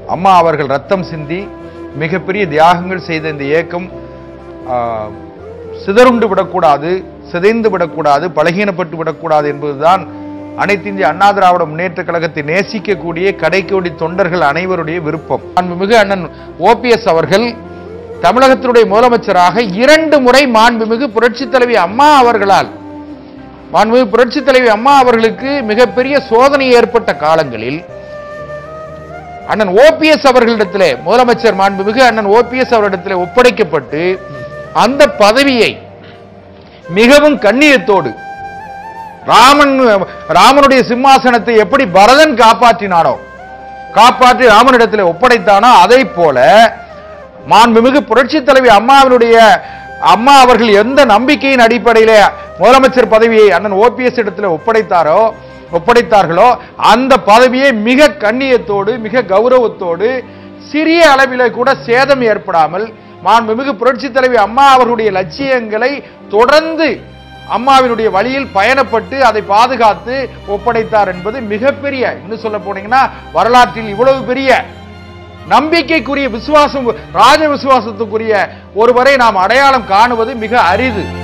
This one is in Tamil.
அம்மா அவர்கள் ரத்தம் சிந்தி மிகப்பெரிய தியாகங்கள் செய்த இந்த இயக்கம் ஆ, சிதறுண்டு விடக்கூடாது சிதைந்து விடக்கூடாது பலகீனப்பட்டு விடக்கூடாது என்பதுதான் அனைத்து இந்திய அண்ணா திராவிட முன்னேற்ற கழகத்தை நேசிக்கக்கூடிய கடைக்கோடி தொண்டர்கள் அனைவருடைய விருப்பம் மாண்புமிகு அண்ணன் ஓபிஎஸ் அவர்கள் தமிழகத்தினுடைய முதலமைச்சராக இரண்டு முறை மாண்புமிகு புரட்சித் தலைவி அம்மா அவர்களால் மாண்புமிகு புரட்சித் தலைவி அம்மா அவர்களுக்கு மிகப்பெரிய சோதனை ஏற்பட்ட காலங்களில் அண்ணன் ஓபிஎஸ் அவர்களிடத்திலே முதலமைச்சர் மாண்புமிகு அண்ணன் ஓபிஎஸ் அவர்களிடத்திலே ஒப்படைக்கப்பட்டு அந்த பதவியை மிகவும் கண்ணியத்தோடு ராமன் ராமனுடைய சிம்மாசனத்தை எப்படி பரதன் காப்பாற்றினானோ காப்பாற்றி ராமனிடத்தில் ஒப்படைத்தானோ அதை போல மாண்புமிகு புரட்சி தலைவி அம்மாவினுடைய அம்மா அவர்கள் எந்த நம்பிக்கையின் அடிப்படையிலே முதலமைச்சர் பதவியை அண்ணன் ஓபிஎஸ் இடத்துல ஒப்படைத்தாரோ ஒப்படைத்தார்களோ அந்த பதவியை மிக கண்ணியத்தோடு மிக கௌரவத்தோடு சிறிய அளவிலே கூட சேதம் ஏற்படாமல் மாண்புமிகு புரட்சி தலைவி அம்மா அவர்களுடைய லட்சியங்களை தொடர்ந்து அம்மாவினுடைய வழியில் பயணப்பட்டு அதை பாதுகாத்து ஒப்படைத்தார் என்பது மிகப்பெரிய இன்னும் சொல்ல போனீங்கன்னா வரலாற்றில் இவ்வளவு பெரிய நம்பிக்கைக்குரிய விசுவாசம் ராஜ விசுவாசத்துக்குரிய ஒருவரை நாம் அடையாளம் காணுவது மிக அரிது